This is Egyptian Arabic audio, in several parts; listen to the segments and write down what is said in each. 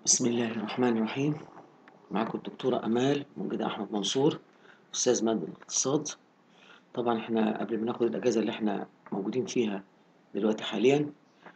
بسم الله الرحمن الرحيم معاكم الدكتورة أمال موجودة أحمد منصور أستاذ مادة الاقتصاد طبعا احنا قبل ما ناخد الأجازة اللي احنا موجودين فيها دلوقتي حاليا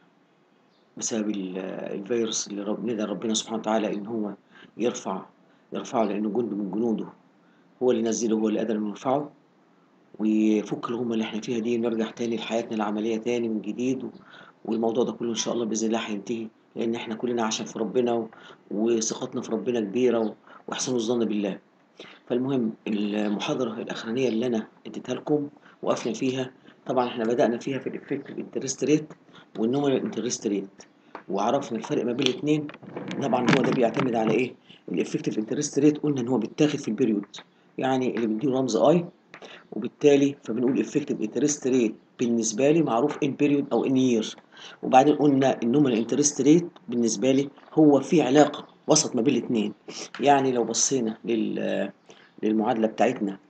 بسبب ال- الفيروس اللي رب ندعي ربنا سبحانه وتعالى إن هو يرفع يرفعه لأنه جند من جنوده هو اللي نزله هو اللي قدر إنه يرفعه ويفك الغمة اللي احنا فيها دي ونرجع تاني لحياتنا العملية تاني من جديد و- والموضوع ده كله إن شاء الله بإذن الله هينتهي لأن احنا كلنا عشان في ربنا و- وثقتنا في ربنا كبيرة و- وإحسان الظن بالله فالمهم المحاضرة الأخرانية اللي أنا اديتها لكم وقفنا فيها طبعا احنا بدأنا فيها في الإفكتيف انترست ريت والنومينال انترست ريت وعرفنا الفرق ما بين الاثنين طبعا هو ده بيعتمد على ايه الإفكتيف انترست ريت قلنا ان هو بيتاخد في البيريود يعني اللي بنديله رمز اي وبالتالي فبنقول effective interest rate بالنسبة لي معروف in period أو in year وبعدين قلنا النومينال interest rate بالنسبة لي هو في علاقة وسط ما بين الاتنين يعني لو بصينا لل للمعادلة بتاعتنا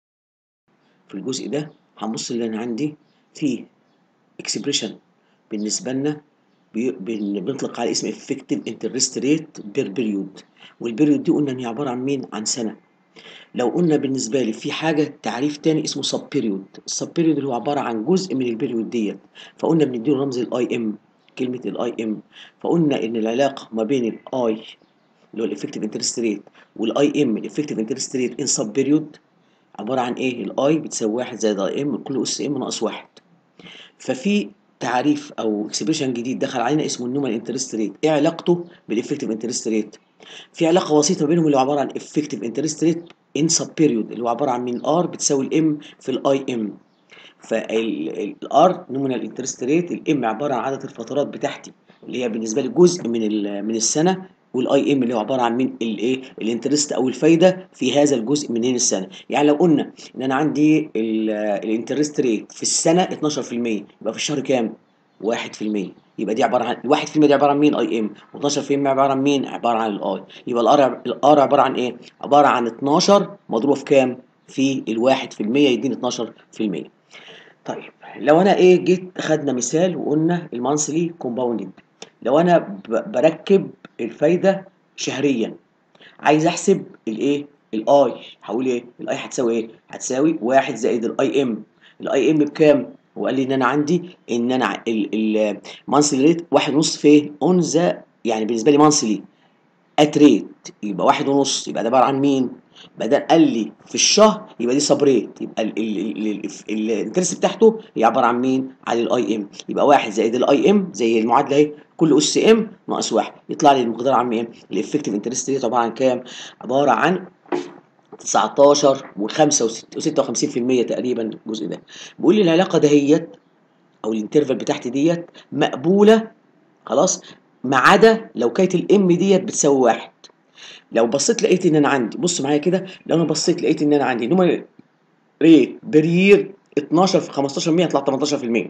في الجزء ده هنبص اللي أنا عندي فيه expression بالنسبة لنا بي- بن- بنطلق على اسم effective interest rate per period والبيريود دي قلنا إن هي عبارة عن مين؟ عن سنة لو قلنا بالنسبة لي في حاجة تعريف تاني اسمه سب بيريود السب بيريود اللي هو عبارة عن جزء من البيريود ديت فقلنا بنديله رمز الاي ام كلمة الاي ام فقلنا ان العلاقة ما بين الاي اللي هو الافكتيف انترست ريت والاي ام الافكتيف انترست ريت ان سب بيريود عبارة عن ايه الاي بتساوي واحد زائد اي ام كل اس ام ناقص واحد ففي تعريف او اكسبريشن جديد دخل علينا اسمه النومال انترست ريت ايه علاقته بالافكتيف انترست ريت في علاقه وسيطه بينهم اللي هو عباره عن افكتيف انترست ريت ان سب بيريود اللي هو عباره عن من ار بتساوي الام في الاي ام فالار نومينال انترست ريت الام عباره عن عدد الفترات بتاعتي اللي هي بالنسبه لي جزء من ال- من السنه والاي ام اللي هو عباره عن من الايه الانترست او الفايده في هذا الجزء من السنه يعني لو قلنا ان انا عندي الانترست ريت في السنه 12% يبقى في الشهر كام 1% يبقى دي عباره عن ال 1% دي عباره عن مين اي ام و12% عباره عن مين عباره عن الاي يبقى الار الار عباره عن ايه عباره عن 12 مضروبه في كام في ال 1% يديني 12% طيب لو انا ايه جيت خدنا مثال وقلنا المانثلي كومباوندد لو انا ب- بركب الفايده شهريا عايز احسب الايه الاي هقول ايه الاي هتساوي ايه هتساوي 1 زائد الاي ام الاي ام بكام هو قال لي ان انا عندي ان انا المانثلي ريت واحد ونص في ايه اون ذا يعني بالنسبه لي مانثلي ات ريت يبقى واحد ونص يبقى ده عباره عن مين؟ بدل قال لي في الشهر يبقى دي سب ريت يبقى الانترست بتاعته هي عباره عن مين؟ عن الاي ام يبقى واحد زائد الاي ام زي المعادله اهي كل اس ام ناقص واحد يطلع لي المقدار عن ايه؟ الافكتيف انترست ريت عباره عن كام؟ عباره عن 19 و56% تقريبا الجزء ده بيقول لي العلاقه دهيت او الانترفال بتاعتي ديت مقبوله خلاص ما عدا لو كانت الام ديت بتساوي واحد لو بصيت لقيت ان انا عندي بص معايا كده لو انا بصيت لقيت ان انا عندي نومينال ريت برير 12 في 15% هيطلع 18%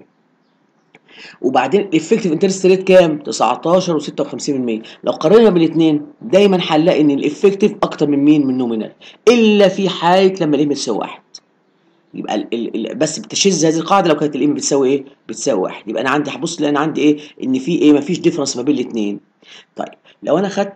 وبعدين الافكتيف انترست ريت كام 19 و56% لو قارنا بالاثنين دايما هنلاقي ان الافكتيف اكتر من مين من نومينال الا في حاله لما الام تساوي واحد يبقى ال ال ال بس بتشذ هذه القاعده لو كانت الام بتساوي ايه بتساوي واحد يبقى انا عندي هبص لان عندي ايه ان في ايه مفيش ديفرنس ما بين الاثنين طيب لو انا خدت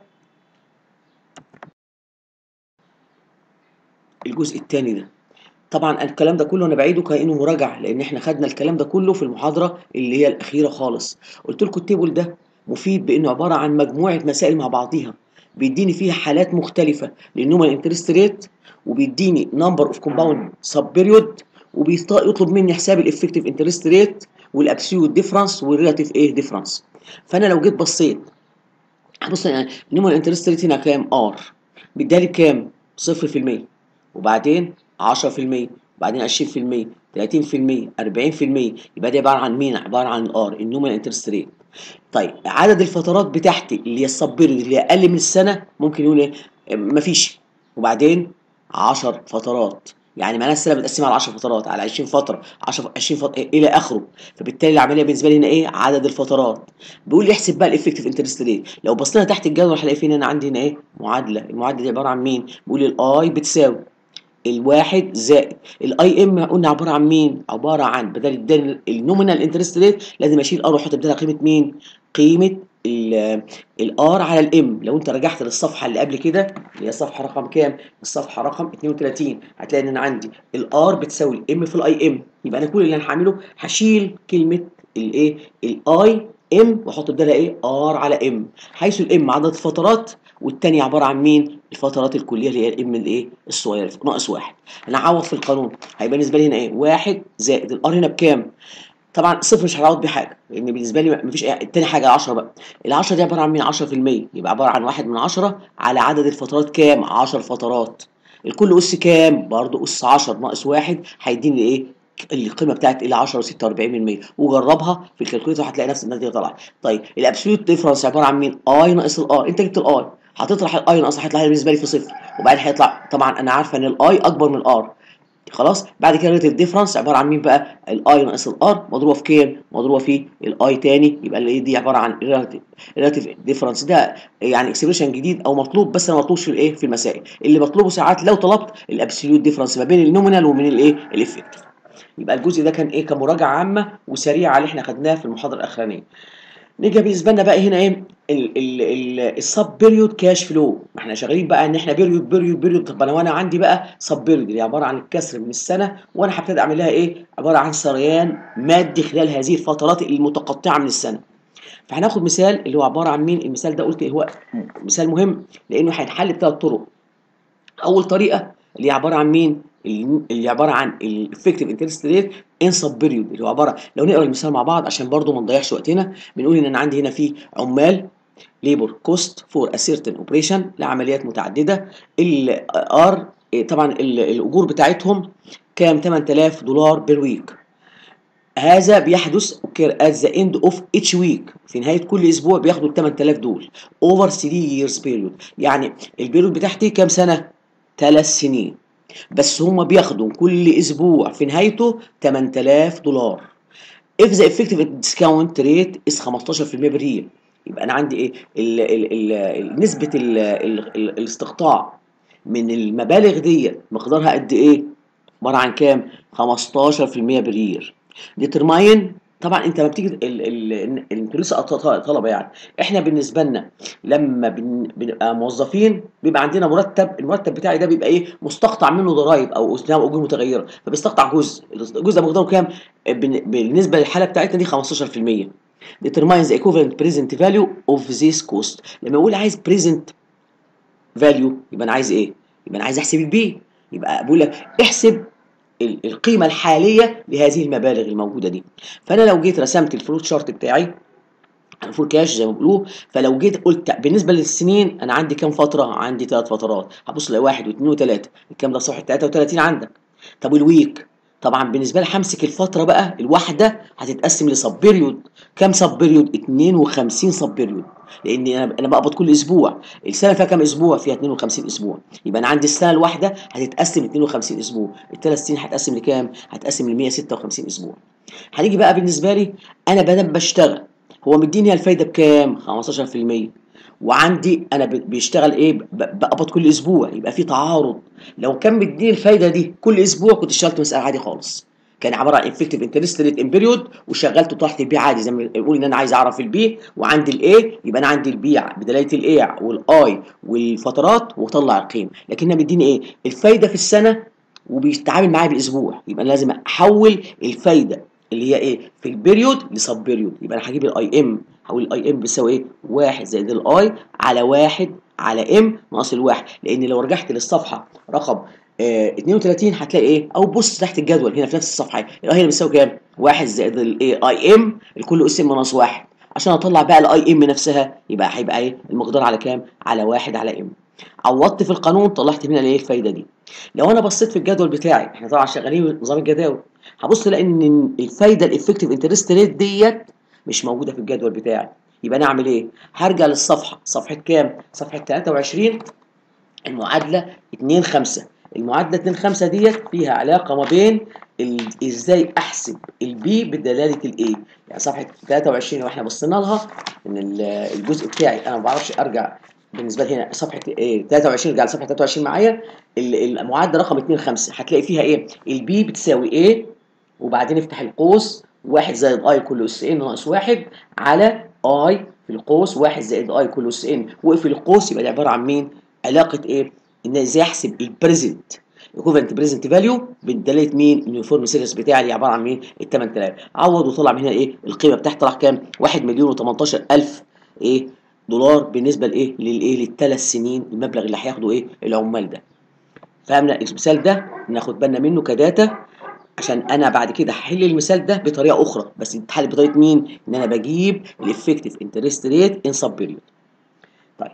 الجزء الثاني ده طبعا الكلام ده كله انا بعيده كانه مراجعه لان احنا خدنا الكلام ده كله في المحاضره اللي هي الاخيره خالص قلت لكم التيبل ده مفيد بانه عباره عن مجموعه مسائل مع بعضيها بيديني فيها حالات مختلفه للنومال انترست ريت وبيديني نمبر اوف كومباوند سب بيريود وبيطلب مني حساب الافكتيف انترست ريت والابسوليوت ديفرنس والريلاتيف ايه ديفرنس فانا لو جيت بصيت هبص يعني النومال انترست ريت هنا كام ار بيدالي بكام 0% وبعدين 10% وبعدين 20% 30% 40% يبقى دي عباره عن مين؟ عباره عن الار النومال انترست ريت طيب عدد الفترات بتاعتي اللي هي السب اللي هي اقل من السنه ممكن يقول ايه؟ مفيش وبعدين 10 فترات يعني معناها السنه متقسمه على 10 فترات على 20 فتره 10 20 فتره الى اخره فبالتالي العمليه بالنسبه لي هنا ايه عدد الفترات بيقول لي احسب بقى الافكتيف انترست ريت لو بصينا تحت الجدول هنلاقي فين انا عندي هنا ايه معادله المعادله دي عباره عن مين بيقول لي الاي بتساوي الواحد زائد الاي ام قلنا عباره عن مين عباره عن بدل الدين النومينال انترست ريت لازم اشيل ار واحط بدلها قيمه مين قيمه الار على الام لو انت رجعت للصفحه اللي قبل كده اللي هي الصفحه رقم كام الصفحه رقم 32 هتلاقي ان انا عندي الار بتساوي الام في الاي ام يبقى انا كل اللي انا هعمله هشيل كلمه الايه الاي ام واحط بدالها ايه ار على ام حيث الام عدد الفترات والتاني عباره عن مين الفترات الكليه اللي هي الام الايه الصغيره ناقص واحد انا هعوض في القانون هيبقى بالنسبه لي هنا ايه واحد زائد الار هنا بكام طبعا صفر مش هعوض بيه حاجه لان بالنسبه لي مفيش ايه تاني حاجه 10 بقى ال 10 دي عباره عن مين 10% يبقى عباره عن واحد من 10 على عدد الفترات كام 10 فترات الكل اس كام برضه اس 10 ناقص واحد هيديني ايه القيمه بتاعت الى 10 و46% وجربها في الكالكوليتر هتلاقي نفس النتيجه طلعت طيب الابسوليوت ديفرنس عباره عن مين اي ناقص الار انت جبت الاي هتطرح الاي ناقص هيطلع بالنسبه لي في صفر وبعدين هيطلع طبعا انا عارفه ان الاي اكبر من الار خلاص بعد كده ريليتيف ديفرنس عباره عن مين بقى الاي ناقص الار مضروبه في كام مضروبه في الاي تاني يبقى اللي دي عباره عن ريليتيف ديفرنس ده يعني اكسبريشن جديد او مطلوب بس ما مطلوبش في الايه في المسائل اللي مطلوبه ساعات لو طلبت الابسوليوت ديفرنس ما بين النومينال ومن الايه الافكتيف يبقى الجزء ده كان ايه كمراجعه عامه وسريعه على اللي احنا خدناه في المحاضره الاخرانيه نيجي بالنسبه لنا بقى هنا ايه السب بيريود كاش فلو احنا شغالين بقى ان احنا بيريود بيريود بيريود طب انا وانا عندي بقى سب بيريود اللي عباره عن الكسر من السنه وانا هبتدي اعمل لها ايه عباره عن سريان مادي خلال هذه الفترات المتقطعه من السنه فهناخد مثال اللي هو عباره عن مين المثال ده قلت هو مثال مهم لانه هيتحل بثلاث طرق اول طريقه اللي هي عباره عن مين اللي عباره عن الافكتيف انترست ريت ان سب بيريود اللي هو عباره لو نقرا المثال مع بعض عشان برضو ما نضيعش وقتنا بنقول ان انا عندي هنا في عمال ليبر كوست فور ا سيرتن اوبريشن لعمليات متعدده الار طبعا الاجور بتاعتهم كام 8000 دولار بير ويك هذا بيحدث occur at the end of each week في نهاية كل أسبوع بياخدوا ال 8000 دول over 3 years period يعني البيريود بتاعتي كام سنة؟ ثلاث سنين بس هم بياخدوا كل اسبوع في نهايته 8000 دولار if the effective discount rate is 15% بالريال يبقى انا عندي ايه ال ال ال نسبه ال ال ال الاستقطاع من المبالغ دي مقدارها قد ايه عباره عن كام 15% بالريال determine طبعا انت لما بتيجي انتوا لسه طلبه يعني احنا بالنسبه لنا لما بنبقى موظفين بيبقى عندنا مرتب المرتب بتاعي ده بيبقى ايه مستقطع منه ضرائب او اجور متغيره فبيستقطع جزء الجزء ده مقداره كام بالنسبه للحاله بتاعتنا دي 15% determines the equivalent present value of this cost لما اقول عايز present value يبقى انا عايز ايه يبقى انا عايز احسب البي يبقى بقول لك احسب القيمة الحالية لهذه المبالغ الموجودة دي فأنا لو جيت رسمت الفلوت شارت بتاعي فول كاش زي ما بيقولوا فلو جيت قلت بالنسبه للسنين انا عندي كام فتره عندي ثلاث فترات هبص لواحد واحد واثنين وثلاثه الكلام ده صفحه 33 عندك طب والويك طبعا بالنسبه لي همسك الفتره بقى الواحده هتتقسم لسب بيريود كام سب بيريود 52 سب بيريود لان انا انا بقبض كل اسبوع السنه فيها كام اسبوع فيها 52 اسبوع يبقى انا عندي السنه الواحده هتتقسم 52 اسبوع الثلاث سنين هتقسم لكام هتقسم ل 156 اسبوع هنيجي بقى بالنسبه لي انا بدل بشتغل هو مديني الفايده بكام 15% وعندي انا بيشتغل ايه بقبض كل اسبوع يبقى في تعارض لو كان مديني الفايده دي كل اسبوع كنت اشتغلت مساله عادي خالص كان عباره عن افكتيف انترست ريت ان بيريود وشغلته تحت البي عادي زي ما بنقول ان انا عايز اعرف البي وعندي الاي يبقى انا عندي البي بدلاله الاي والاي والفترات واطلع القيمه لكن انا مديني ايه الفايده في السنه وبيتعامل معايا بالاسبوع يبقى انا لازم احول الفايده اللي هي ايه في البيريود لسب بيريود يبقى انا هجيب الاي ام هقول الاي ام بيساوي ايه 1 زائد الاي على 1 على ام ناقص الواحد لان لو رجعت للصفحه رقم اه 32 هتلاقي ايه او بص تحت الجدول هنا في نفس الصفحه الاي هنا بتساوي كام 1 زائد الايه اي ام الكل اس ام ناقص 1 عشان اطلع بقى الاي ام نفسها يبقى هيبقى ايه المقدار على كام على 1 على ام عوضت في القانون طلعت منها الايه الفايده دي لو انا بصيت في الجدول بتاعي احنا طبعا شغالين بنظام الجداول هبص الاقي ان الفايده الافكتيف انترست ريت ديت مش موجوده في الجدول بتاعي يبقى انا اعمل ايه هرجع للصفحه صفحه كام صفحه 23 المعادله 2 5 المعادله 2 5 ديت فيها علاقه ما بين ازاي احسب البي بدلاله الاي يعني صفحه 23 لو احنا بصينا لها ان الجزء بتاعي انا ما بعرفش ارجع بالنسبه لي هنا صفحه ايه 23 ارجع لصفحه 23 معايا المعادله رقم 2 5 هتلاقي فيها ايه البي بتساوي ايه وبعدين افتح القوس 1 زائد اي كل اس ان ناقص 1 على اي في القوس 1 زائد اي كل اس ان وقف القوس يبقى دي عباره عن مين؟ علاقه ايه؟ ان ازاي احسب البريزنت ايكوفالنت بريزنت فاليو بدلاله مين؟ اليونيفورم سيريس بتاعي اللي عباره عن مين؟ ال 8000 عوض وطلع من هنا ايه؟ القيمه بتاعتي طلع كام؟ 1 مليون و18 الف ايه؟ دولار بالنسبه لايه؟ للايه؟ للثلاث سنين المبلغ اللي هياخده ايه؟ العمال ده. فهمنا المثال ده ناخد بالنا منه كداتا عشان انا بعد كده هحل المثال ده بطريقه اخرى بس بتتحل بطريقه مين؟ ان انا بجيب الافكتيف انترست ريت ان سب بيريود. طيب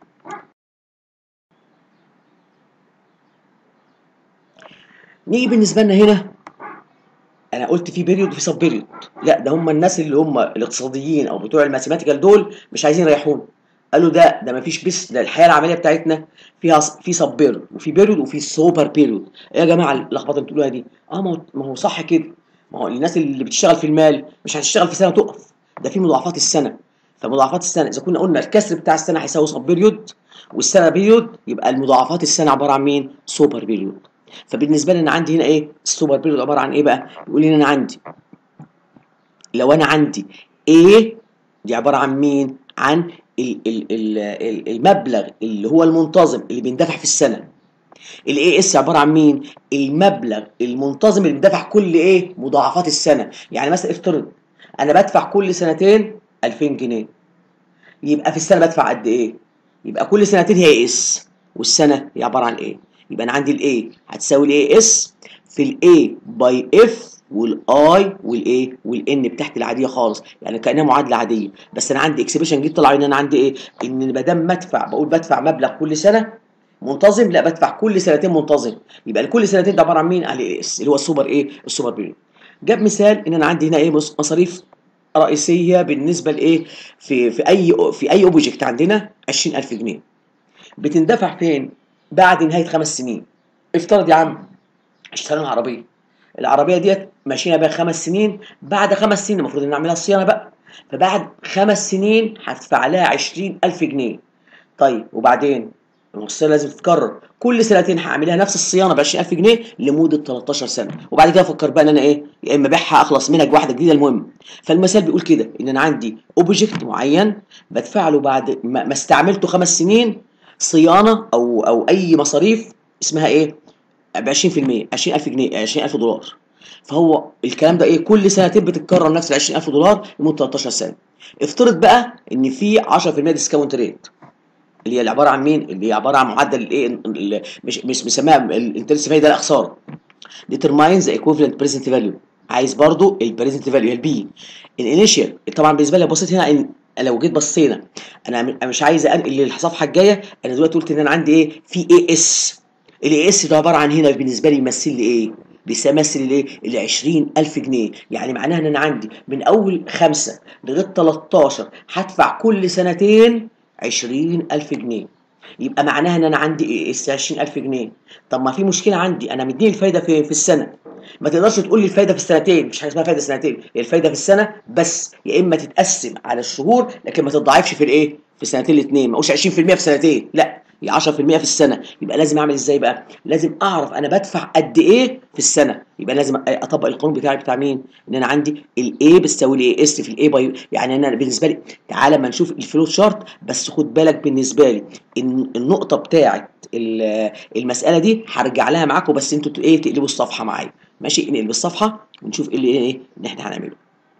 نيجي بالنسبه لنا هنا انا قلت في بيريود وفي سب بيريود لا ده هم الناس اللي هم الاقتصاديين او بتوع الماثيماتيكال دول مش عايزين يريحونا قالوا ده ده ما فيش بس ده الحياه العمليه بتاعتنا فيها في سب بيريود وفي بيريود وفي سوبر بيريود ايه يا جماعه اللخبطه اللي بتقولوها دي اه ما هو ما هو صح كده ما هو الناس اللي بتشتغل في المال مش هتشتغل في سنه تقف ده في مضاعفات السنه فمضاعفات السنه اذا كنا قلنا الكسر بتاع السنه هيساوي سب بيريود والسنه بيريود يبقى المضاعفات السنه عباره عن مين؟ سوبر بيريود فبالنسبه لي انا عندي هنا ايه؟ السوبر بيريود عباره عن ايه بقى؟ يقول لي انا عندي لو انا عندي A دي عباره عن مين؟ عن ال ال ال المبلغ اللي هو المنتظم اللي بيندفع في السنه الاي اس عباره عن مين؟ المبلغ المنتظم اللي بيدفع كل ايه؟ مضاعفات السنه، يعني مثلا افترض انا بدفع كل سنتين 2000 جنيه يبقى في السنه بدفع قد ايه؟ يبقى كل سنتين هي اس والسنه هي عباره عن ايه؟ يبقى انا عندي الاي هتساوي الاي اس في الاي باي اف والاي والايه والان بتاعتي العاديه خالص يعني كانها معادله عاديه بس انا عندي اكسبريشن جديد طلع ان انا عندي ايه؟ ان ما دام بدفع بقول بدفع مبلغ كل سنه منتظم لا بدفع كل سنتين منتظم يبقى كل سنتين ده عباره عن مين على الاي اس اللي هو السوبر ايه السوبر بيريود جاب مثال ان انا عندي هنا ايه مصاريف رئيسيه بالنسبه لايه في في اي في اي اوبجكت عندنا 20000 جنيه بتندفع فين بعد نهايه خمس سنين افترض يا عم اشترينا عربيه العربيه ديت ماشيين بيها خمس سنين بعد خمس سنين المفروض ان نعملها صيانه بقى فبعد خمس سنين هدفع لها 20000 جنيه طيب وبعدين الصيانه لازم تتكرر كل سنتين هعملها نفس الصيانه ب 20000 جنيه لمده 13 سنه وبعد كده افكر بقى ان انا ايه يا اما ابيعها اخلص منها بواحده جديده المهم فالمثال بيقول كده ان انا عندي اوبجكت معين بدفع له بعد ما استعملته خمس سنين صيانه او او اي مصاريف اسمها ايه ب 20% 20000 جنيه 20000 دولار فهو الكلام ده ايه كل سنتين بتتكرر نفس ال 20000 دولار لمده 13 سنه افترض بقى ان في 10% ديسكاونت ريت اللي هي عباره عن مين؟ اللي هي عباره عن معدل الايه مش مش مسماها الانترست ده الاخسار. determines the equivalent present value عايز برضو البريزنت فاليو هي البي الانيشال طبعا بالنسبه لي بصيت هنا إن لو جيت بصينا انا مش عايز انقل للصفحه الجايه انا دلوقتي قلت ان انا عندي ايه في اي اس الاي اس ده عباره عن هنا بالنسبه لي يمثل لي ايه بيمثل الايه ال 20000 جنيه يعني معناها ان انا عندي من اول خمسة لغايه 13 هدفع كل سنتين 20000 جنيه يبقى معناها ان انا عندي ايه 20000 جنيه طب ما في مشكله عندي انا مديني الفايده في في السنه ما تقدرش تقول لي الفايده في السنتين مش حاجه اسمها فايده سنتين هي الفايده في السنه بس يا اما تتقسم على الشهور لكن ما تتضاعفش في الايه في السنتين الاثنين ما اقولش 20% في سنتين لا هي 10% في السنه يبقى لازم اعمل ازاي بقى لازم اعرف انا بدفع قد ايه في السنه يبقى لازم اطبق القانون بتاعي بتاع مين ان انا عندي الاي بتساوي الاي اس في الاي باي يعني انا بالنسبه لي تعالى ما نشوف الفلو شارت بس خد بالك بالنسبه لي ان النقطه بتاعه المساله دي هرجع لها معاكم بس انتوا ايه تقلبوا الصفحه معايا ماشي نقلب الصفحه ونشوف ايه اللي ايه اللي احنا هنعمله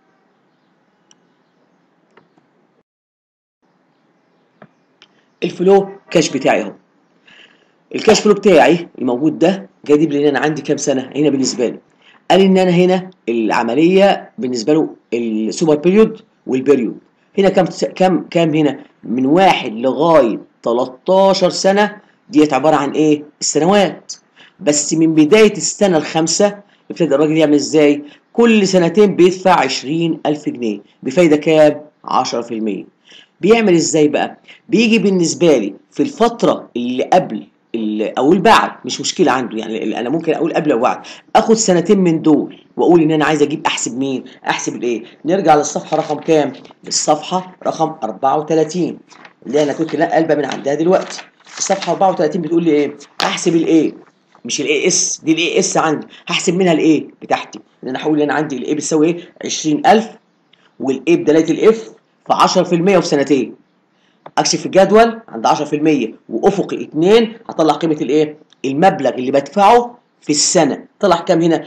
الفلو كاش بتاعي اهو الكاش فلو بتاعي الموجود ده جايب لي ان انا عندي كام سنه هنا بالنسبه لي قال ان انا هنا العمليه بالنسبه له السوبر بيريود والبيريود هنا كام كام كام هنا من واحد لغايه 13 سنه ديت عباره عن ايه السنوات بس من بدايه السنه الخامسه ابتدى الراجل يعمل ازاي كل سنتين بيدفع 20000 جنيه بفايده كام 10% بيعمل ازاي بقى بيجي بالنسبه لي في الفتره اللي قبل اللي او البعد مش مشكله عنده يعني انا ممكن اقول قبل او بعد اخد سنتين من دول واقول ان انا عايز اجيب احسب مين احسب الايه نرجع للصفحه رقم كام الصفحه رقم 34 اللي انا كنت قلبه من عندها دلوقتي الصفحه 34 بتقول لي ايه احسب الايه مش الاي اس دي الاي اس عندي هحسب منها الايه بتاعتي لان انا هقول ان انا عندي الايه بتساوي ايه 20000 والايه بدلاله الاف في 10% وفي سنتين اكشف الجدول عند 10% وافقي 2 هطلع قيمه الايه المبلغ اللي بدفعه في السنه طلع كام هنا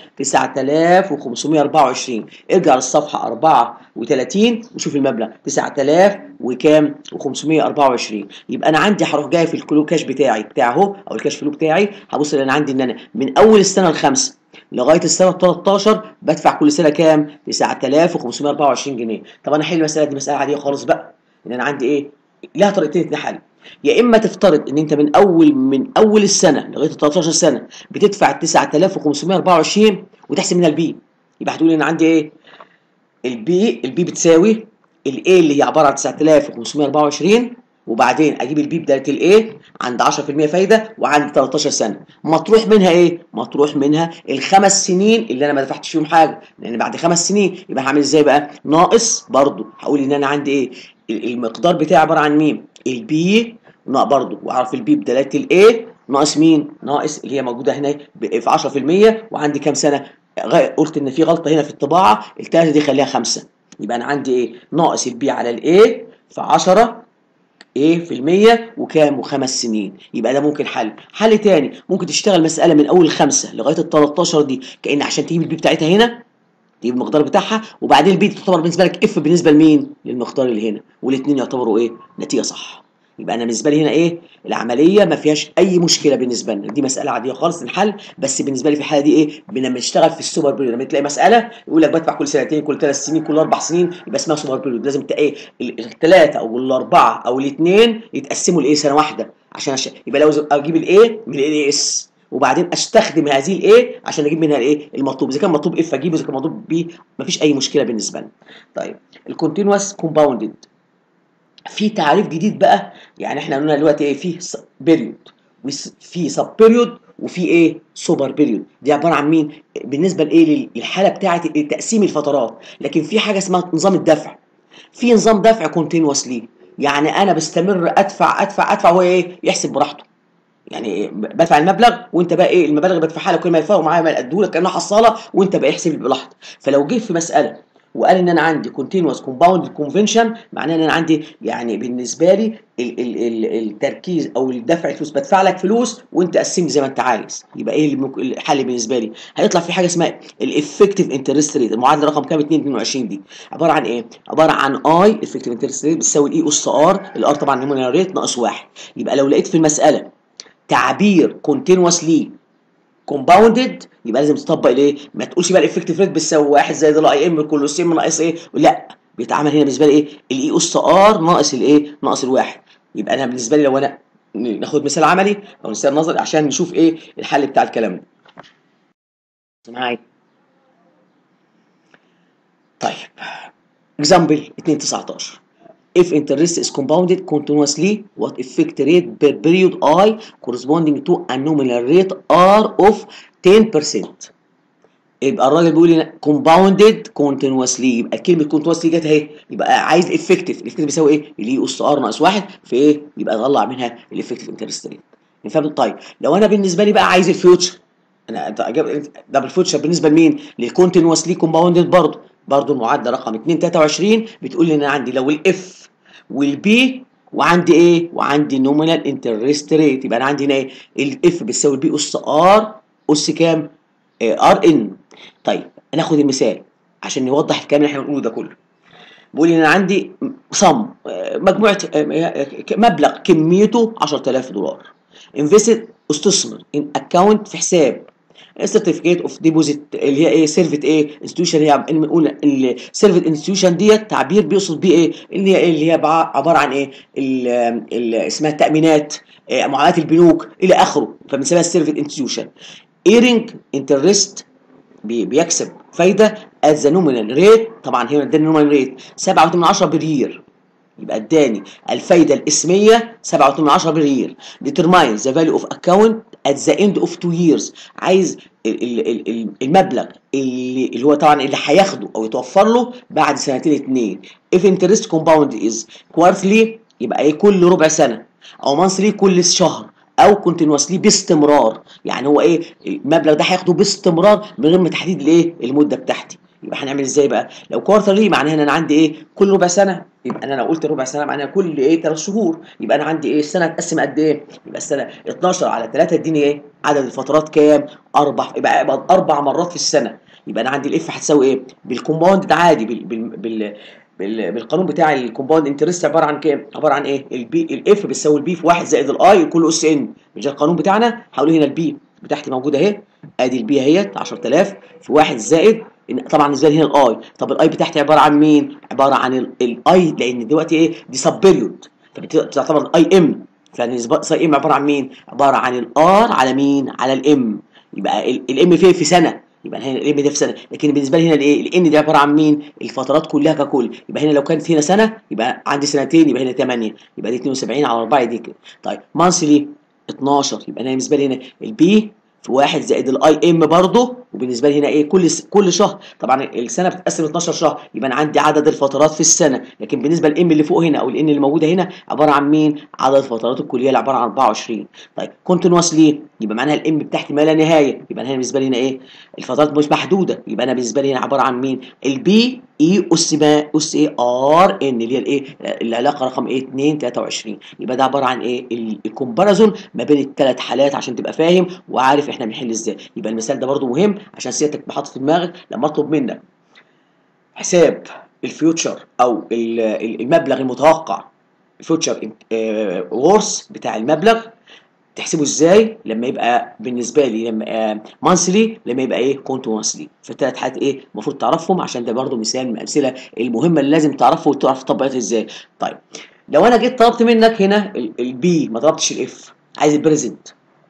9524 ارجع للصفحه 34 وشوف المبلغ 9000 وكام و524 يبقى انا عندي هروح جاي في الكلو كاش بتاعي بتاع اهو او الكاش فلو بتاعي هبص ان انا عندي ان انا من اول السنه الخامسه لغايه السنه 13 بدفع كل سنه كام 9524 جنيه طب انا احل المساله دي مساله عاديه خالص بقى ان انا عندي ايه لها طريقتين لحل يا اما تفترض ان انت من اول من اول السنه لغايه 13 سنه بتدفع 9524 وتحسب منها البي يبقى هتقول ان عندي ايه البي البي بتساوي الاي اللي هي عباره عن 9524 وبعدين اجيب البي بدايه الايه عند 10% فايده وعند 13 سنه مطروح منها ايه مطروح منها الخمس سنين اللي انا ما دفعتش فيهم حاجه لان بعد خمس سنين يبقى هعمل ازاي بقى ناقص برضو هقول ان انا عندي ايه المقدار بتاعي عباره عن مين البي برضو واعرف البي بدلاله الايه ناقص مين ناقص اللي هي موجوده هنا في 10% وعندي كام سنه قلت ان في غلطه هنا في الطباعه الثالثه دي خليها خمسه يبقى انا عندي ايه ناقص البي على الايه في 10 ايه في المية وكام وخمس سنين يبقى ده ممكن حل حل تاني ممكن تشتغل مسألة من أول خمسة لغاية ال 13 دي كأن عشان تجيب البي بتاعتها هنا تجيب المقدار بتاعها وبعدين البي تعتبر بالنسبة لك اف بالنسبة لمين؟ للمقدار اللي هنا والاثنين يعتبروا ايه؟ نتيجة صح يبقى انا بالنسبه لي هنا ايه العمليه ما فيهاش اي مشكله بالنسبه لنا دي مساله عاديه خالص الحل بس بالنسبه لي في الحاله دي ايه لما بنشتغل في السوبر بيريود لما تلاقي مساله يقول لك بدفع كل سنتين كل ثلاث سنين كل اربع سنين يبقى اسمها سوبر بيريود لازم ايه الثلاثه او الاربعه او الاثنين يتقسموا لايه سنه واحده عشان أش... يبقى لو اجيب الايه من الاي اس وبعدين استخدم هذه الايه عشان اجيب منها الايه المطلوب اذا كان مطلوب اف اجيبه اذا كان مطلوب بي مفيش اي مشكله بالنسبه لنا طيب الكونتينوس كومباوندد في تعريف جديد بقى يعني احنا قلنا دلوقتي ايه في بيريود وفي سب بيريود وفي ايه سوبر بيريود دي عباره عن مين بالنسبه لايه للحاله بتاعه تقسيم الفترات لكن في حاجه اسمها نظام الدفع في نظام دفع كونتينوس ليه يعني انا بستمر ادفع ادفع ادفع وهو ايه يحسب براحته يعني بدفع المبلغ وانت بقى ايه المبالغ اللي بدفعها لك كل ما يفرق معايا ما ادولك كانها حصاله وانت بقى احسب براحتك فلو جه في مساله وقال ان انا عندي كونتينوس كومباوند كونفنشن معناه ان انا عندي يعني بالنسبه لي ال ال ال التركيز او الدفع الفلوس بدفع لك فلوس وانت قسم زي ما انت عايز يبقى ايه الحل بالنسبه لي هيطلع في حاجه اسمها الافكتيف انترست ريت المعادله رقم كام 22 دي عباره عن ايه عباره عن اي افكتيف انترست ريت بتساوي الاي اس ار الار طبعا نيمونير ريت ناقص واحد يبقى لو لقيت في المساله تعبير كونتينوس ليه كومباوندد يبقى لازم تطبق الايه؟ ما تقولش بقى الافكتيف ريت بتساوي واحد زائد الاي ام كله سم ناقص ايه؟ لا بيتعمل هنا بالنسبه لي ايه؟ الاي اس ار ناقص الايه؟ ناقص الواحد يبقى انا بالنسبه لي لو انا ناخد مثال عملي او مثال نظري عشان نشوف ايه الحل بتاع الكلام ده. معايا طيب اكزامبل 2 19 if interest is compounded continuously what effect rate per period i corresponding to a nominal rate r of 10% يبقى الراجل بيقول لي compounded continuously يبقى كلمه continuously جت اهي يبقى عايز effective الافكتيف بيساوي ايه؟ اللي اس ار ناقص واحد في ايه؟ يبقى اطلع منها الافكتيف انترست ريت نفهم طيب لو انا بالنسبه لي بقى عايز الفيوتشر انا ده بالفيوتشر بالنسبه لمين؟ للكونتينوسلي كومباوندد برضه برضه المعادله رقم 2 23 بتقول لي ان انا عندي لو الاف والبي وعندي ايه؟ وعندي نومينال انترست ريت يبقى انا عندي هنا ايه؟ الاف بتساوي البي اس ار اس كام؟ ار ان طيب ناخد المثال عشان نوضح الكلام اللي احنا بنقوله ده كله بيقول لي انا عندي صم مجموعه مبلغ كميته 10000 دولار انفستد استثمر ان اكونت في حساب سيرتيفيكيت اوف ديبوزيت اللي هي ايه سيرفيت ايه انستتيوشن هي بنقول السيرفيت انستتيوشن ديت تعبير بيقصد بيه ايه اللي هي ايه اللي هي عباره عن ايه ال ال اسمها التامينات إيه معاملات البنوك الى اخره فبنسميها السيرفيت انستتيوشن ايرنج انترست بيكسب فايده at the nominal rate طبعا هنا اداني نومينال ريت 7.8 بالير يبقى اداني الفايده الاسميه 7.8 بالير determine the value of account at the end of two years عايز المبلغ اللي, اللي هو طبعا اللي هياخده او يتوفر له بعد سنتين اتنين if interest compound is quarterly يبقى ايه كل ربع سنه او monthly كل شهر او كونتينوسلي باستمرار يعني هو ايه المبلغ ده هياخده باستمرار من غير ما تحديد الايه المده بتاعتي يبقى هنعمل ازاي بقى لو كوارترلي معناها ان انا عندي ايه كل ربع سنه يبقى انا لو قلت ربع سنه معناها كل ايه ثلاث شهور يبقى انا عندي ايه السنه تقسم قد ايه يبقى السنه 12 على 3 اديني ايه عدد الفترات كام اربع يبقى يبقى اربع مرات في السنه يبقى انا عندي الاف هتساوي ايه بالكومباوند ده عادي بال بال بال بال- بالقانون بتاع الكومباوند انترست عباره عن كام؟ عباره عن ايه؟ البي الاف بتساوي البي في 1 زائد الاي كل اس ان مش ده القانون بتاعنا؟ هقول هنا البي بتاعتي موجوده اهي ادي البي اهيت 10000 في 1 زائد إن- طبعا بالنسبه لي هنا الاي طب الاي بتاعتي عباره عن مين؟ عباره عن الاي لان دلوقتي ايه؟ دي سب بيريود فبتعتبر الاي ام فالنسبه سي ام عباره عن مين؟ عباره عن الار على مين؟ على الام يبقى الام فين في سنه يبقى هنا الام ده في سنه لكن بالنسبه لي هنا الايه الان دي عباره عن مين الفترات كلها ككل يبقى هنا لو كانت هنا سنه يبقى عندي سنتين يبقى هنا 8 يبقى دي 72 على 4 دي كده طيب مانثلي 12 يبقى انا بالنسبه لي هنا البي في واحد زائد الاي ام برضه وبالنسبه لي هنا ايه كل س... كل شهر طبعا السنه بتتقسم 12 شهر يبقى انا عندي عدد الفترات في السنه لكن بالنسبه للام اللي فوق هنا او الان اللي موجوده هنا عباره عن مين عدد الفترات الكليه اللي عباره عن 24 طيب كونتينوس ليه يبقى معناها الام بتاعتي ما لا نهايه يبقى انا هنا بالنسبه لي هنا ايه الفترات مش محدوده يبقى انا بالنسبه لي هنا عباره عن مين البي اي اس ما اس اي ار ان اللي هي الايه العلاقه رقم ايه 2 23 يبقى ده عباره عن ايه الكومباريزون ما بين الثلاث حالات عشان تبقى فاهم وعارف احنا بنحل ازاي يبقى المثال ده برضو مهم عشان سيادتك بحط في دماغك لما اطلب منك حساب الفيوتشر او ال- ال- المبلغ المتوقع الفيوتشر وورث بتاع المبلغ تحسبه ازاي لما يبقى بالنسبه لي لما مانثلي لما يبقى ايه كونتينوسلي فالثلاث حاجات ايه المفروض تعرفهم عشان ده برضو مثال من الامثله المهمه اللي لازم تعرفه وتعرف تطبقها ازاي طيب لو انا جيت طلبت منك هنا البي ما طلبتش الاف عايز البريزنت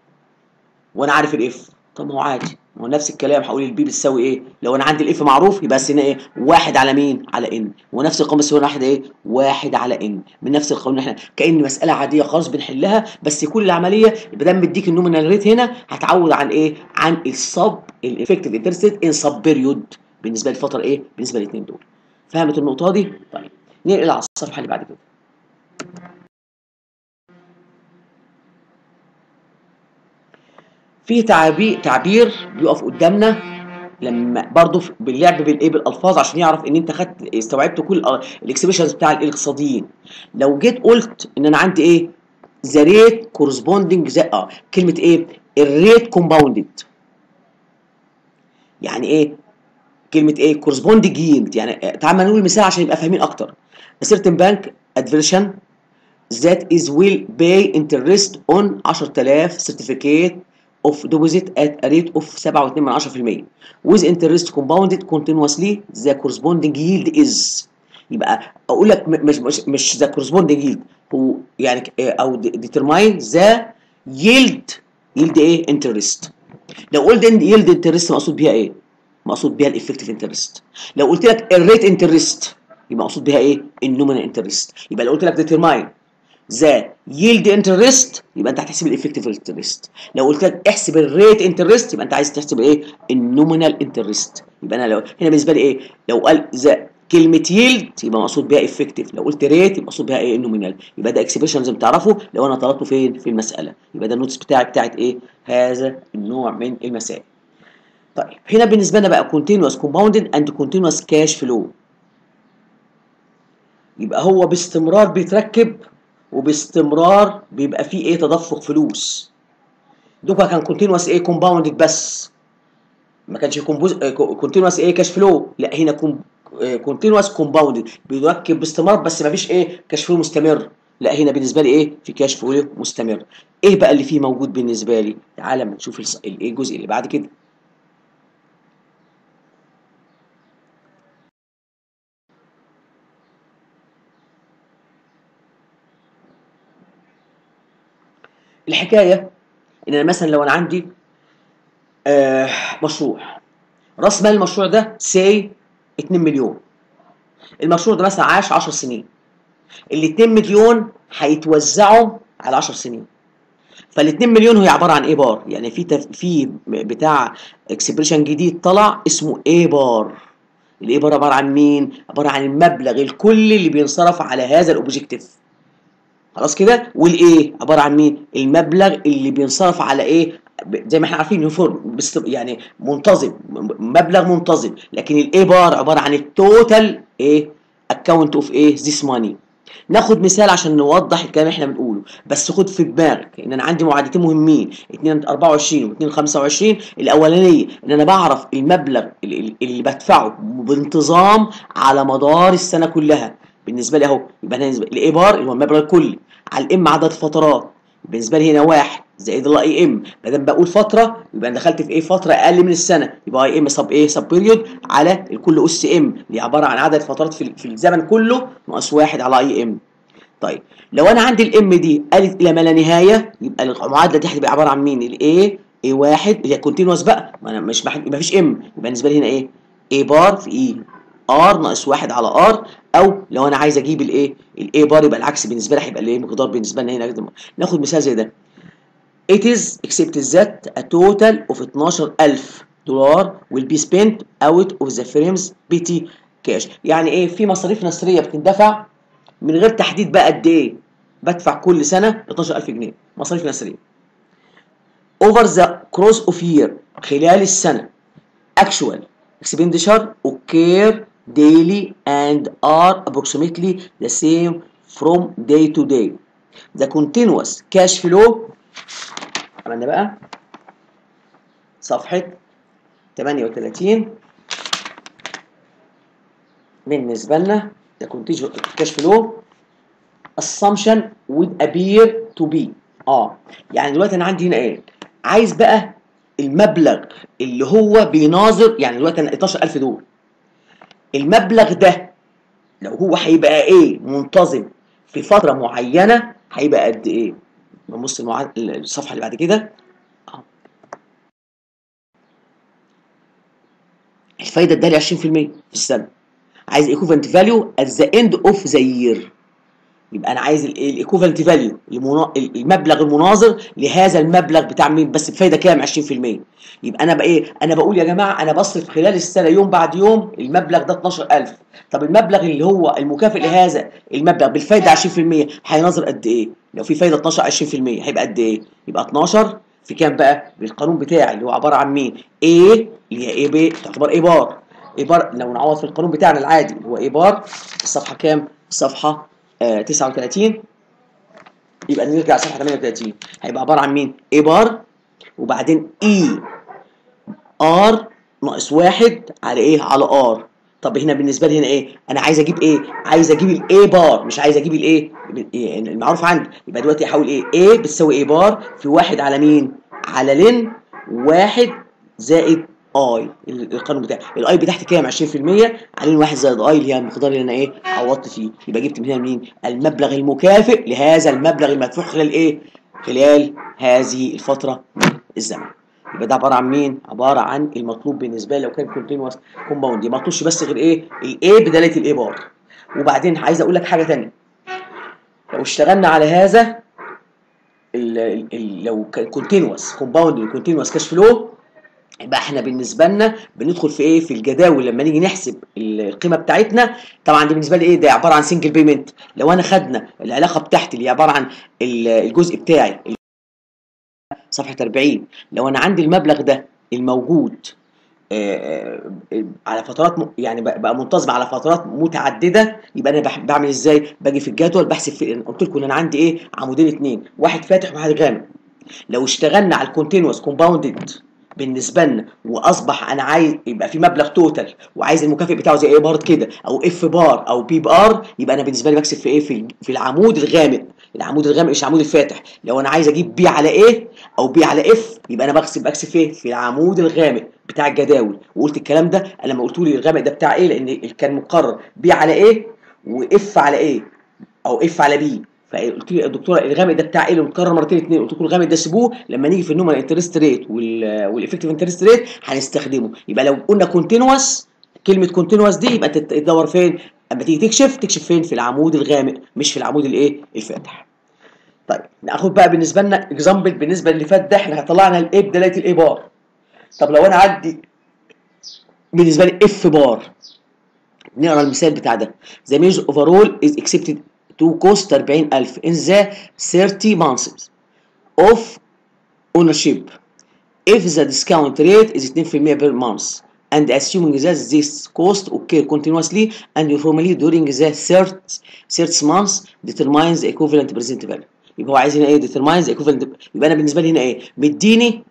وانا عارف الاف طب ما هو عادي ما هو نفس الكلام هقول البي بتساوي ايه لو انا عندي الاف معروف يبقى بس هنا ايه واحد على مين على ان ونفس القانون بس هنا واحد ايه واحد على ان من نفس القانون احنا كان مساله عاديه خالص بنحلها بس كل العمليه ما دام مديك النومينال ريت هنا هتعود عن ايه عن السب الافكتيف انترست ان سب بيريود بالنسبه للفتره ايه بالنسبه للاثنين دول فهمت النقطه دي طيب ننقل على الصفحه اللي بعد كده في تعبير تعبير بيقف قدامنا لما برضه باللعب بالايه بالالفاظ عشان يعرف ان انت خدت استوعبت كل الاكسبريشنز بتاع الاقتصاديين لو جيت قلت ان انا عندي ايه ذا ريت كورسبوندنج ذا اه كلمه ايه الريت كومباوندد يعني ايه كلمه ايه كورسبوندنج ييلد يعني تعال نقول مثال عشان يبقى فاهمين اكتر a certain bank adversion that is will pay interest on 10000 certificate of deposit at a rate of 7.2% with interest compounded continuously the corresponding yield is يبقى اقول لك مش مش مش the corresponding yield هو يعني او determine the yield yield ايه interest لو قلت ان yield interest مقصود بيها ايه مقصود بيها الافكتيف انترست لو قلت لك الريت انترست يبقى مقصود بيها ايه النومينال انترست يبقى لو قلت لك determine ذا ييلد انترست يبقى انت هتحسب الافكتيف انترست لو قلت لك احسب الريت انترست يبقى انت عايز تحسب ايه النومينال انترست يبقى انا لو هنا بالنسبه لي ايه لو قال ذا كلمه ييلد يبقى مقصود بيها افكتيف لو قلت ريت يبقى مقصود بيها ايه النومينال يبقى ده اكسبريشن لازم تعرفه لو انا طلبته فين في المساله يبقى ده النوتس بتاعي بتاعت ايه هذا النوع من المسائل طيب هنا بالنسبه لنا بقى continuous compounded and continuous cash flow يبقى هو باستمرار بيتركب وباستمرار بيبقى فيه ايه تدفق فلوس دوكا كان كونتينوس ايه كومباوندد بس ما كانش كونتينوس ايه كاش فلو لا هنا كونتينوس كومباوندد بيركب باستمرار بس ما فيش ايه كاش فلو مستمر لا هنا بالنسبه لي ايه في كاش فلو مستمر ايه بقى اللي فيه موجود بالنسبه لي تعالى اما نشوف ايه الجزء اللي بعد كده الحكايه ان انا مثلا لو انا عندي آه مشروع راس مال المشروع ده سي 2 مليون المشروع ده مثلا عاش 10 سنين ال 2 مليون هيتوزعوا على 10 سنين فال 2 مليون هي عباره عن ايه بار يعني في تف... في بتاع اكسبريشن جديد طلع اسمه ايه بار الايه بار عباره عن مين عباره عن المبلغ الكلي اللي بينصرف على هذا الاوبجيكتيف خلاص كده والايه عباره عن مين المبلغ اللي بينصرف على ايه زي ما احنا عارفين يونيفورم يعني منتظم مبلغ منتظم لكن الاي بار عباره عن التوتال ايه اكونت اوف ايه ذيس ماني ناخد مثال عشان نوضح الكلام اللي احنا بنقوله بس خد في دماغك ان انا عندي معادلتين مهمين 2 24 و2 25 الاولانيه ان انا بعرف المبلغ اللي, اللي بدفعه بانتظام على مدار السنه كلها بالنسبه لي اهو يبقى انا الاي بار اللي هو المبلغ الكلي على الام عدد الفترات بالنسبه لي هنا واحد زائد الاي ام ما دام بقول فتره يبقى انا دخلت في ايه فتره اقل من السنه يبقى اي ام سب ايه سب بيريود على الكل اس ام اللي عباره عن عدد فترات في, في الزمن كله ناقص واحد على اي ام طيب لو انا عندي الام دي قالت الى ما لا نهايه يبقى المعادله دي هتبقى عباره عن مين الاي اي واحد اللي هي كونتينوس بقى ما انا مش ما فيش ام يبقى بالنسبه لي هنا ايه اي بار في اي ار ناقص واحد على ار او لو انا عايز اجيب الايه الاي بار يبقى العكس بالنسبه لي هيبقى الايه مقدار بالنسبه لنا هنا ناخد مثال زي ده It is except that a total of 12000 دولار will be spent out of the firm's PT cash يعني ايه في مصاريف نصريه بتندفع من غير تحديد بقى قد ايه بدفع كل سنه 12000 جنيه مصاريف نصريه over the cross of year خلال السنه actual expenditure occur daily and are approximately the same from day to day the continuous cash flow عملنا بقى صفحة 38 بالنسبة لنا the continuous cash flow assumption would appear to be اه يعني دلوقتي انا عندي هنا ايه عايز بقى المبلغ اللي هو بيناظر يعني دلوقتي انا 12000 دول المبلغ ده لو هو هيبقى ايه منتظم في فترة معينة هيبقى قد ايه نبص المعاد... الصفحه اللي بعد كده الفايده ادالي 20% في السنه عايز ايكوفالنت فاليو ات ذا اند اوف ذا يير يبقى انا عايز الايكوفالنت فاليو المبلغ المناظر لهذا المبلغ بتاع مين بس بفايده كام 20% يبقى انا بقى ايه انا بقول يا جماعه انا بصرف خلال السنه يوم بعد يوم المبلغ ده 12000 طب المبلغ اللي هو المكافئ لهذا المبلغ بالفايده 20% هيناظر قد ايه لو في فايده 12 20% هيبقى قد ايه يبقى 12 في كام بقى بالقانون بتاعي اللي هو عباره عن مين A اللي هي A ب تعتبر A بار A بار لو نعوض في القانون بتاعنا العادي اللي هو A بار الصفحه كام الصفحه آه 39 يبقى نرجع صفحه 38 هيبقى عباره عن مين A بار وبعدين E R ناقص واحد على ايه على R طب هنا بالنسبه لي هنا ايه انا عايز اجيب ايه عايز اجيب الاي بار مش عايز اجيب الايه المعروف عندي يبقى دلوقتي احول ايه ايه بتساوي ايه بار في واحد على مين على لن واحد زائد اي القانون بتاعي الاي بتاعتي كام 20% على واحد زائد اي اللي هي المقدار اللي انا ايه عوضت فيه يبقى جبت من هنا مين المبلغ المكافئ لهذا المبلغ المدفوع خلال ايه خلال هذه الفتره من الزمن يبقى ده عباره عن مين؟ عباره عن المطلوب بالنسبه لي لو كان كونتينوس كومباوند ما مطلوبش بس غير ايه؟ الاي بدلاله الاي بار وبعدين عايز اقول لك حاجه ثانيه لو اشتغلنا على هذا ال ال لو كونتينوس كومباوند كونتينوس كاش فلو يبقى احنا بالنسبه لنا بندخل في ايه في الجداول لما نيجي نحسب القيمه بتاعتنا طبعا دي بالنسبه لي ايه ده عباره عن سنجل بيمنت لو انا خدنا العلاقه بتاعتي اللي هي عباره عن الجزء بتاعي صفحه 40 لو انا عندي المبلغ ده الموجود على فترات يعني بقى منتظم على فترات متعدده يبقى انا بعمل ازاي باجي في الجدول بحسب في قلت لكم ان انا عندي ايه عمودين اثنين واحد فاتح وواحد غامق لو اشتغلنا على الكونتينوس كومباوندد بالنسبه لنا واصبح انا عايز يبقى في مبلغ توتال وعايز المكافئ بتاعه زي ايه بار كده او اف بار او بي بار يبقى انا بالنسبه لي بكسب في ايه في في العمود الغامق العمود الغامق مش العمود الفاتح لو انا عايز اجيب بي على ايه او بي على اف يبقى انا بكسب بكسب في ايه في العمود الغامق بتاع الجداول وقلت الكلام ده انا لما قلت لي الغامق ده بتاع ايه لان كان مقرر بي على ايه واف على ايه او اف على بي فقلت لي الدكتوره الغامق ده بتاع ايه اللي متكرر مرتين اثنين قلت لكم الغامق ده سيبوه لما نيجي في النومال انترست ريت والافكتيف انترست ريت هنستخدمه يبقى لو قلنا كونتينوس كلمه كونتينوس دي يبقى تدور فين اما تيجي تكشف تكشف فين في العمود الغامق مش في العمود الايه الفاتح طيب ناخد بقى بالنسبه لنا اكزامبل بالنسبه اللي فات ده احنا طلعنا الايه بدلاله الايه بار طب لو انا عندي بالنسبه لي اف بار نقرا المثال بتاع ده the measure overall is accepted to cost 40000 in the 30 months of ownership if the discount rate is 2% per month and assuming that this cost occur continuously and uniformly during the third third month determines the equivalent present value يبقى هو عايز هنا ايه determines the equivalent يبقى انا بالنسبه لي هنا ايه مديني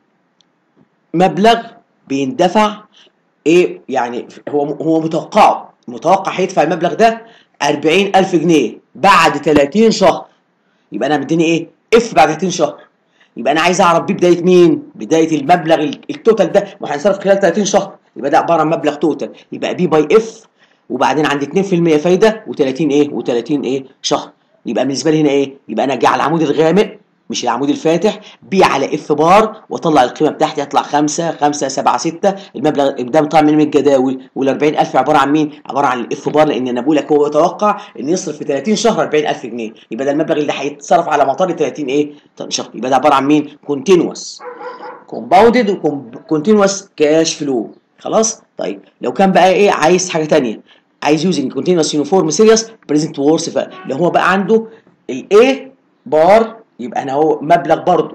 مبلغ بيندفع ايه يعني هو هو متوقعه متوقع هيدفع المبلغ ده 40000 جنيه بعد 30 شهر يبقى انا مديني ايه اف بعد 30 شهر يبقى انا عايز اعرف بيه بدايه مين بدايه المبلغ التوتال ده ما هينصرف خلال 30 شهر يبقى ده عباره عن مبلغ توتال يبقى بي باي اف وبعدين عندي 2% فايده و30 ايه و30 ايه شهر يبقى بالنسبه لي هنا ايه يبقى انا اجي على العمود الغامق مش العمود الفاتح بي على اف بار واطلع القيمه بتاعتي هيطلع 5 5 7 6 المبلغ ده طالع من الجداول وال 40000 عباره عن مين؟ عباره عن الاف بار لان انا بقول لك هو يتوقع ان يصرف في 30 شهر 40000 جنيه يبقى ده المبلغ اللي هيتصرف على مطار 30 ايه؟ شهر يبقى ده عباره عن مين؟ كونتينوس كومباوندد وكونتينوس كاش فلو خلاص؟ طيب لو كان بقى ايه عايز حاجه ثانيه عايز يوزنج كونتينوس يونيفورم سيريس بريزنت وورس لو هو بقى عنده الايه بار يبقى انا هو مبلغ برضه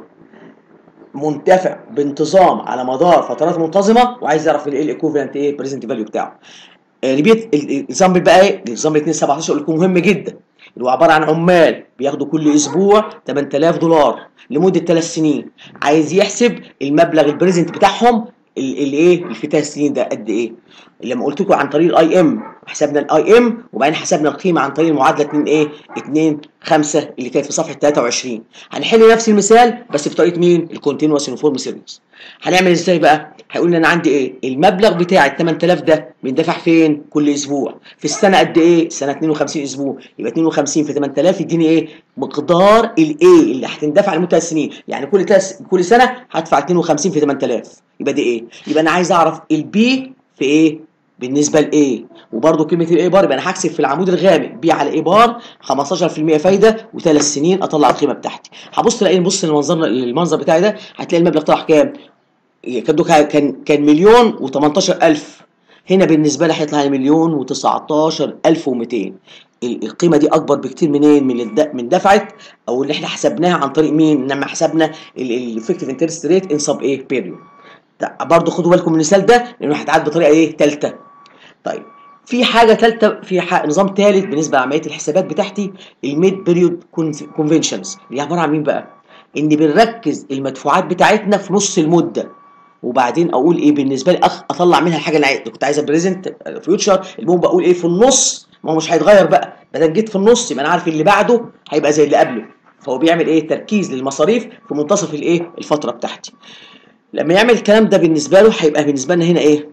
منتفع بانتظام على مدار فترات منتظمه وعايز يعرف الايه الايكوفالنت ايه بريزنت فاليو بتاعه ريبيت الاكزامبل بقى ايه الاكزامبل 2 17 اقول لكم مهم جدا اللي هو عباره عن عمال بياخدوا كل اسبوع 8000 دولار لمده 3 سنين عايز يحسب المبلغ البريزنت بتاعهم الايه اللي في 3 سنين ده قد ايه لما قلت لكم عن طريق الاي ام حسبنا الاي ام وبعدين حسبنا القيمه عن طريق المعادله 2 ايه 2 5 اللي كانت في صفحه 23 هنحل نفس المثال بس بطريقه مين الكونتينوس يونيفورم سيريس هنعمل ازاي بقى هيقول لي انا عندي ايه المبلغ بتاع ال 8000 ده بيندفع فين كل اسبوع في السنه قد ايه سنه 52 اسبوع يبقى 52 في 8000 يديني ايه مقدار الايه اللي هتندفع لمده سنين يعني كل تس... كل سنه هدفع 52 في 8000 يبقى دي ايه يبقى انا عايز اعرف البي في ايه بالنسبه لايه وبرده كلمه الاي بار يبقى انا هحسب في العمود الغامق بي على اي بار 15% فايده وثلاث سنين اطلع القيمه بتاعتي هبص الاقي نبص للمنظر المنظر بتاعي ده هتلاقي المبلغ طلع كام كان كان مليون و18000 هنا بالنسبه لي هيطلع لي مليون و19200 القيمه دي اكبر بكتير منين من من دفعه او اللي احنا حسبناها عن طريق مين لما حسبنا الافكتيف انترست ريت ان سب ايه بيريود برضه خدوا بالكم من المثال ده لانه هيتعاد بطريقه ايه ثالثه طيب في حاجه ثالثه في ح... نظام ثالث بالنسبه لعمليه الحسابات بتاعتي الميد بيريود كونفنشنز اللي عباره عن مين بقى ان بنركز المدفوعات بتاعتنا في نص المده وبعدين اقول ايه بالنسبه لي أخ... اطلع منها الحاجه اللي كنت عايزها بريزنت فيوتشر المهم بقول ايه في النص ما هو مش هيتغير بقى ما دام جيت في النص يبقى انا عارف اللي بعده هيبقى زي اللي قبله فهو بيعمل ايه تركيز للمصاريف في منتصف الايه الفتره بتاعتي لما يعمل الكلام ده بالنسبه له هيبقى بالنسبه لنا هنا ايه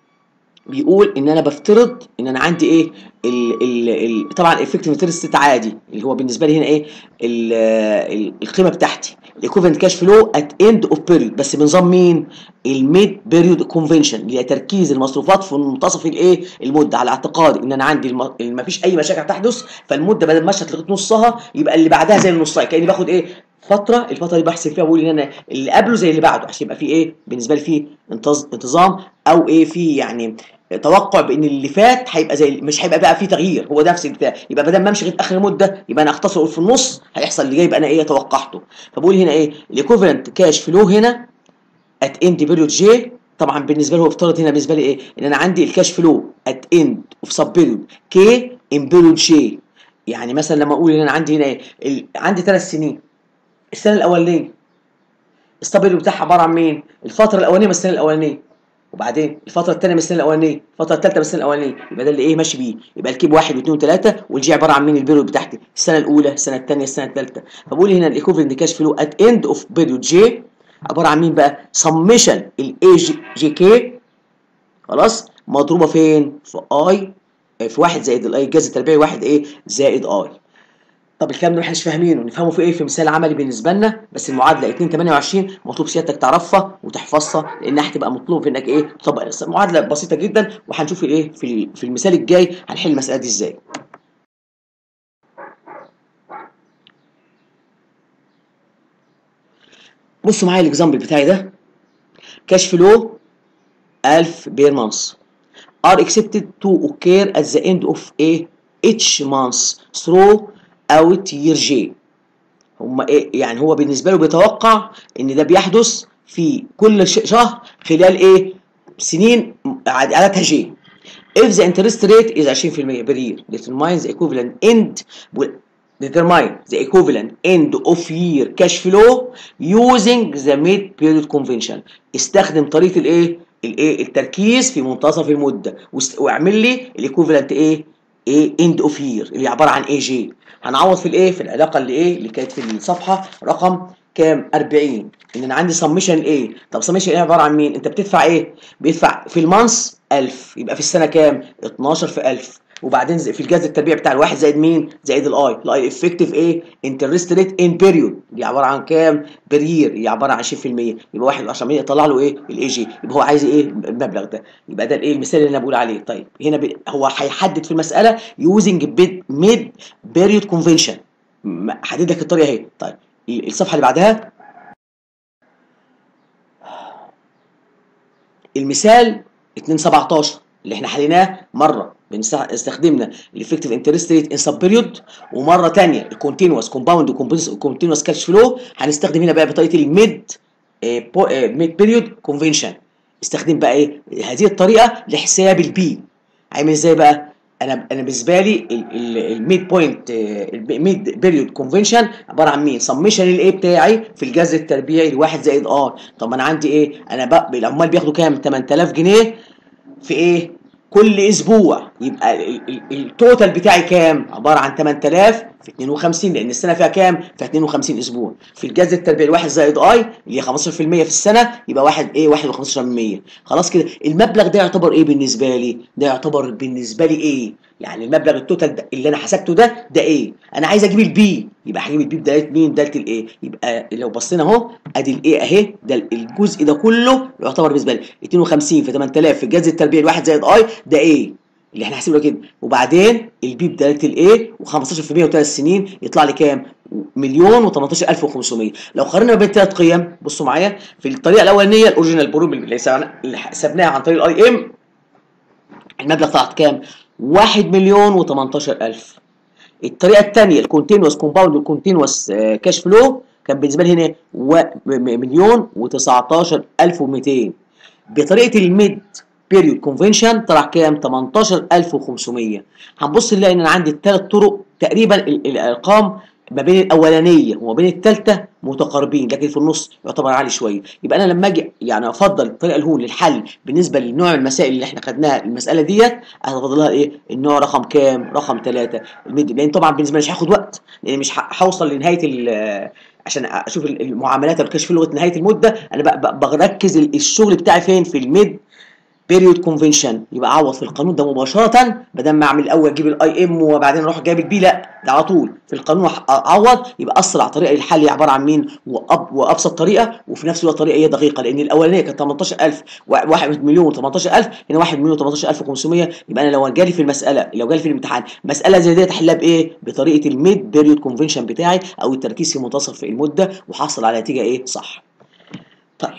بيقول ان انا بفترض ان انا عندي ايه ال ال ال طبعا الافكتيف انترست عادي اللي هو بالنسبه لي هنا ايه ال ال القيمه بتاعتي الايكوفنت كاش فلو ات اند اوف بيريود بس بنظام مين الميد بيريود كونفنشن اللي هي تركيز المصروفات في منتصف الايه المده على اعتقاد ان انا عندي الم... ما فيش اي مشاكل تحدث فالمده بدل ما مشت لغايه نصها يبقى اللي بعدها زي النصها كاني باخد ايه فتره الفتره دي بحسب فيها بقول ان انا اللي قبله زي اللي بعده عشان يبقى في ايه بالنسبه لي في انتظام او ايه في يعني توقع بان اللي فات هيبقى زي مش هيبقى بقى فيه تغيير هو نفس البتاع يبقى بدل ما امشي لغايه اخر المده يبقى انا اختصر اقول في النص هيحصل اللي جاي يبقى انا ايه توقعته فبقول هنا ايه الايكوفالنت كاش فلو هنا ات اند بيريود جي طبعا بالنسبه له افترض هنا بالنسبه لي ايه ان انا عندي الكاش فلو ات اند اوف سب بيريود كي ان بيريود جي يعني مثلا لما اقول ان انا عندي هنا ايه عندي ثلاث سنين السنه الاولانيه الستابيلي بتاعها عباره عن مين؟ الفتره الاولانيه من السنه الاولانيه وبعدين الفتره الثانيه من السنه الاولانيه الفتره الثالثه من السنه الاولانيه يبقى ده اللي ايه ماشي بيه يبقى الكيب واحد واثنين وثلاثه والجي عباره عن مين البيريود بتاعتي السنه الاولى السنه الثانيه السنه الثالثه فبقول هنا الايكوفلنت كاش فلو ات اند اوف بيريود جي عباره عن مين بقى؟ سميشن الاي جي كي خلاص مضروبه فين؟ في اي في واحد زائد الاي الجذر التربيعي واحد ايه زائد اي طب الكلام ده احنا مش فاهمينه نفهمه في ايه في مثال عملي بالنسبه لنا بس المعادله 2 28 مطلوب سيادتك تعرفها وتحفظها لانها هتبقى مطلوب في انك ايه تطبق معادله بسيطه جدا وهنشوف الايه في في المثال الجاي هنحل المساله دي ازاي بصوا معايا الاكزامبل بتاعي ده كاش فلو 1000 بير مانث are accepted to occur at the end of a each month through اوت يير جي هم ايه يعني هو بالنسبه له بيتوقع ان ده بيحدث في كل ش- شهر خلال ايه سنين عد- عددها جي if the interest rate is 20% per year determine the equivalent end will determine the equivalent end of year cash flow using the mid period convention استخدم طريقه الايه الايه التركيز في منتصف المده واست- واعمل لي الايكوفالنت ايه ايه اند اوف يير اللي عباره عن اي جي هنعوض في الايه في العلاقه اللي ايه اللي كانت في الصفحه رقم كام 40 ان انا عندي سمشن ايه طب سمشن ايه عباره عن مين انت بتدفع ايه بيدفع في المانس 1000 يبقى في السنه كام 12 في 1000 وبعدين زي- في الجذر التربيع بتاع الواحد زائد مين زائد الاي الاي افكتيف ايه انترست ريت ان بيريود دي عباره عن كام بير يير هي عباره عن 20% يبقى واحد عشان يطلع له ايه الاي جي يبقى هو عايز ايه المبلغ ده يبقى ده الايه المثال اللي انا بقول عليه طيب هنا بي هو هيحدد في المساله يوزنج ميد بيريود كونفنشن حدد لك الطريقه اهي طيب الصفحه اللي بعدها المثال 217 اللي احنا حليناه مره بنستخ- استخدمنا الافكتيف انترست ريت ان سب بيريود ومره ثانيه الكونتينوس كومباوند وكونتينوس كاش فلو هنستخدم هنا بقى بطريقه الميد ميد بيريود كونفنشن استخدم بقى ايه هذه الطريقه لحساب البي عامل ازاي بقى انا انا بالنسبه لي الميد بوينت الميد بيريود كونفنشن عباره عن مين سميشن الايه بتاعي في الجذر التربيعي لواحد زائد ار طب ما انا عندي ايه انا بقى العمال بياخدوا كام 8000 جنيه في ايه كل اسبوع يبقى ال- ال- التوتال بتاعي كام عباره عن 8000 في 52 لان السنه فيها كام في 52 اسبوع في الجذر التربيعي الواحد زائد اي اللي هي 15% في السنه يبقى واحد ايه واحد و15% خلاص كده المبلغ ده يعتبر ايه بالنسبه لي ده يعتبر بالنسبه لي ايه يعني المبلغ التوتال ده اللي انا حسبته ده ده ايه انا عايز اجيب البي يبقى هجيب البي بدايه مين داله الايه يبقى لو بصينا اهو ادي الايه اهي ده الجزء ده كله يعتبر بالنسبه لي 52 في 8000 في الجذر التربيعي الواحد زائد اي ده ايه اللي احنا حاسبينه كده وبعدين البي بداله الايه و15% وثلاث سنين يطلع لي كام مليون و18500 لو قارنا ما بين ثلاث قيم بصوا معايا في الطريقه الاولانيه الاوريجينال بروب اللي حسبنا- اللي حسبناها عن طريق الاي ام المبلغ طلع كام 1 مليون و18000 الطريقه الثانيه الكونتينوس كومباوند والكونتينوس كاش فلو كان بالنسبه لي هنا و- م- مليون و19200 بطريقه الميد بيريود كونفنشن طلع كام 18500 هنبص نلاقي ان انا عندي الثلاث طرق تقريبا ال- الارقام ما بين الاولانيه وما بين الثالثه متقاربين لكن في النص يعتبر عالي شويه يبقى انا لما اجي يعني افضل الطريقه الهون للحل بالنسبه لنوع المسائل اللي احنا خدناها المساله ديت هفضلها ايه النوع رقم كام رقم ثلاثة لان طبعا بالنسبه لي مش هاخد وقت لان مش ه- هوصل لنهايه ال- عشان اشوف المعاملات والكشف لغه نهايه المده انا ب- ب- بركز الشغل بتاعي فين في الميد بيريود كونفنشن يبقى اعوض في القانون ده مباشره بدل ما اعمل الاول اجيب الاي ام وبعدين اروح جايب البي لا ده على طول في القانون أح- اعوض يبقى اسرع طريقه للحل هي عباره عن مين وأب وابسط طريقه وفي نفس الوقت طريقه هي دقيقه لان الاولانيه كانت 18000 1 مليون 18000 هنا 1 مليون 18500 يبقى انا لو جالي في المساله لو جالي في الامتحان مساله زي ديت احلها بايه بطريقه الميد بيريود كونفنشن بتاعي او التركيز في منتصف المده وحصل على نتيجه ايه صح طيب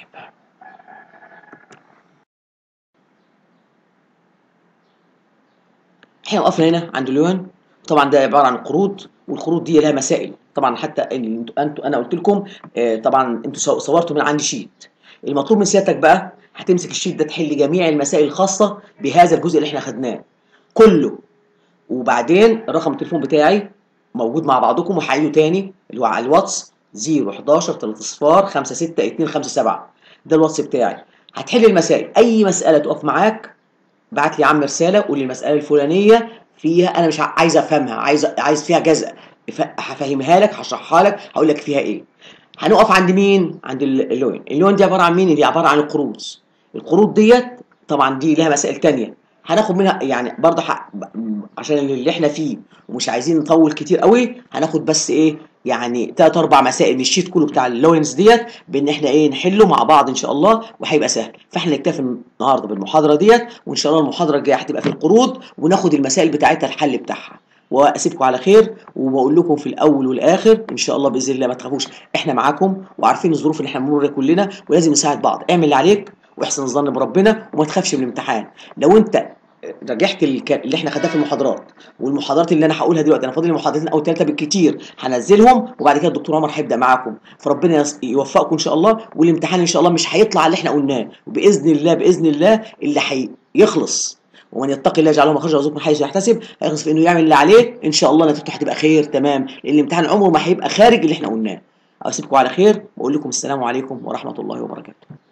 احنا وقفنا هنا عند اليوان طبعا ده عباره عن قروض والقروض دي لها مسائل طبعا حتى اللي انتوا انتوا انا قلت لكم آه، طبعا انتوا صو- صورتوا من عندي شيت المطلوب من سيادتك بقى هتمسك الشيت ده تحل جميع المسائل الخاصه بهذا الجزء اللي احنا خدناه كله وبعدين رقم التليفون بتاعي موجود مع بعضكم وهعيده تاني اللي هو على الواتس 011 3 صفار 56 257 ده الواتس بتاعي هتحل المسائل اي مساله تقف معاك بعت لي يا عم رساله قول لي المساله الفلانيه فيها انا مش ع- عايز افهمها عايز عايز فيها جزء ف- هفهمها لك هشرحها لك هقول لك فيها ايه هنقف عند مين عند ال- اللون اللون دي عباره عن مين اللي عباره عن القروض القروض ديت طبعا دي لها مسائل تانية هناخد منها يعني برضه ح... عشان اللي احنا فيه ومش عايزين نطول كتير قوي هناخد بس ايه يعني ثلاث اربع مسائل من الشيت كله بتاع اللوينز ديت بان احنا ايه نحله مع بعض ان شاء الله وهيبقى سهل فاحنا نكتفي النهارده بالمحاضره ديت وان شاء الله المحاضره الجايه هتبقى في القروض وناخد المسائل بتاعتها الحل بتاعها واسيبكم على خير وبقول لكم في الاول والاخر ان شاء الله باذن الله ما تخافوش احنا معاكم وعارفين الظروف اللي احنا بنمر كلنا ولازم نساعد بعض اعمل اللي عليك واحسن الظن بربنا وما تخافش من الامتحان لو انت رجعت الك... اللي احنا خدناه في المحاضرات والمحاضرات اللي انا هقولها دلوقتي انا فاضل لي محاضرتين او ثلاثه بالكتير هنزلهم وبعد كده الدكتور عمر هيبدا معاكم فربنا يص... يوفقكم ان شاء الله والامتحان ان شاء الله مش هيطلع على اللي احنا قلناه وباذن الله باذن الله اللي هيخلص ومن يتقي الله يجعل له مخرجا ويرزقه من حيث يحتسب هيخلص في انه يعمل اللي عليه ان شاء الله نتيجته هتبقى خير تمام لان الامتحان عمره ما هيبقى خارج اللي احنا قلناه اسيبكم على خير واقول لكم السلام عليكم ورحمه الله وبركاته